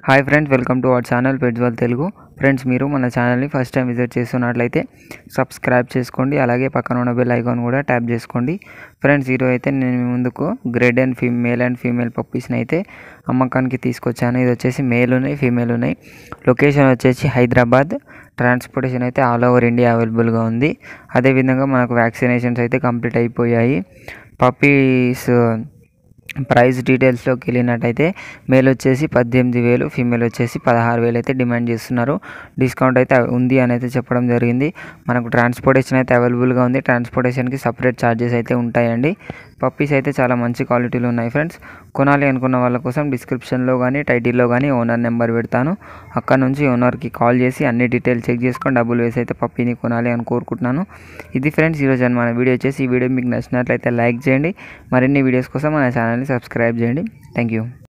hi friends welcome to our channel పెడ్జ్వాల్ Telugu friends మీరు మన ఛానల్ని ఫస్ట్ టైం విజిట్ చేస్తున్నట్లయితే సబ్స్క్రైబ్ చేసుకోండి అలాగే పక్కన ఉన్న బెల్ ఐకాన్ కూడా ట్యాప్ చేసుకోండి ఫ్రెండ్స్ ఈరోజు అయితే నేను మీ ముందుకు grade and female and female పప్పీస్ని అయితే అమ్మకానికి తీసుకొచ్చాను ఇది వచ్చేసి మేల్ ఉన్నాయి ఫీమేల్ ఉన్నాయి లొకేషన్ వచ్చేసి హైదరాబాద్ ట్రాన్స్పోర్టేషన్ అయితే ఆల్ ఓవర్ ఇండియా అవైలబుల్గా ఉంది అదేవిధంగా మనకు వ్యాక్సినేషన్స్ అయితే కంప్లీట్ అయిపోయాయి పప్పీస్ ప్రైస్ డీటెయిల్స్లోకి వెళ్ళినట్టయితే మేల్ వచ్చేసి పద్దెనిమిది వేలు ఫీమేల్ వచ్చేసి పదహారు వేలు అయితే డిమాండ్ చేస్తున్నారు డిస్కౌంట్ అయితే ఉంది అని అయితే చెప్పడం జరిగింది మనకు ట్రాన్స్పోర్టేషన్ అయితే అవైలబుల్గా ఉంది ట్రాన్స్పోర్టేషన్కి సపరేట్ ఛార్జెస్ అయితే ఉంటాయండి పప్పీస్ అయితే చాలా మంచి క్వాలిటీలో ఉన్నాయి ఫ్రెండ్స్ కొనాలి అనుకున్న వాళ్ళ కోసం డిస్క్రిప్షన్లో కానీ టైటిల్లో కానీ ఓనర్ నెంబర్ పెడతాను అక్కడ నుంచి ఓనర్కి కాల్ చేసి అన్ని డీటెయిల్స్ చెక్ చేసుకొని డబ్బులు వేసి అయితే పప్పీని కొనాలి అని కోరుకుంటున్నాను ఇది ఫ్రెండ్స్ ఈరోజు మన వీడియో వచ్చేసి ఈ వీడియో మీకు నచ్చినట్లయితే లైక్ చేయండి మరిన్ని వీడియోస్ కోసం మన ఛానల్ని సబ్స్క్రైబ్ చేయండి థ్యాంక్ యూ